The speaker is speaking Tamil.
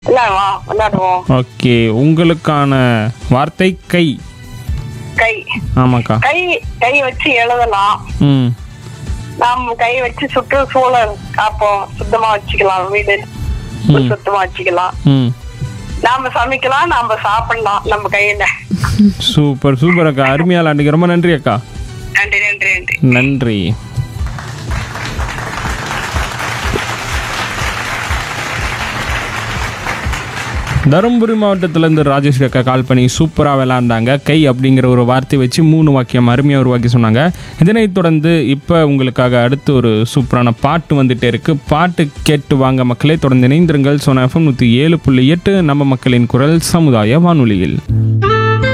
விளையாடுவா விளையாடுவோம் ஓகே உங்களுக்கான வார்த்தை கை கை ஆமாக்கா கை கை வச்சு எழுதலாம் ம் நாம கை வச்சு சுற்றுச்சூழல் காப்போம் சுத்தமா வச்சுக்கலாம் வீடு ம். சுத்தமா வச்சுக்கலாம் ம் நாம சமைக்கலாம் நாம சாப்பிடலாம் நம்ம கையில சூப்பர் சூப்பர் அக்கா அருமையா விளாண்டுக்கு ரொம்ப நன்றி அக்கா நன்றி நன்றி நன்றி நன்றி தருமபுரி மாவட்டத்திலேருந்து ராஜேஸ்வரி அக்கா கால் பண்ணி சூப்பராக விளாண்டாங்க கை அப்படிங்கிற ஒரு வார்த்தை வச்சு மூணு வாக்கியம் அருமையாக உருவாக்கி சொன்னாங்க இதனைத் தொடர்ந்து இப்போ உங்களுக்காக அடுத்து ஒரு சூப்பரான பாட்டு வந்துட்டே இருக்கு பாட்டு கேட்டு வாங்க மக்களே தொடர்ந்து இணைந்திருங்கள் சோனா எஃப்எம் நூற்றி ஏழு புள்ளி எட்டு நம்ம மக்களின் குரல் சமுதாய வானொலியில்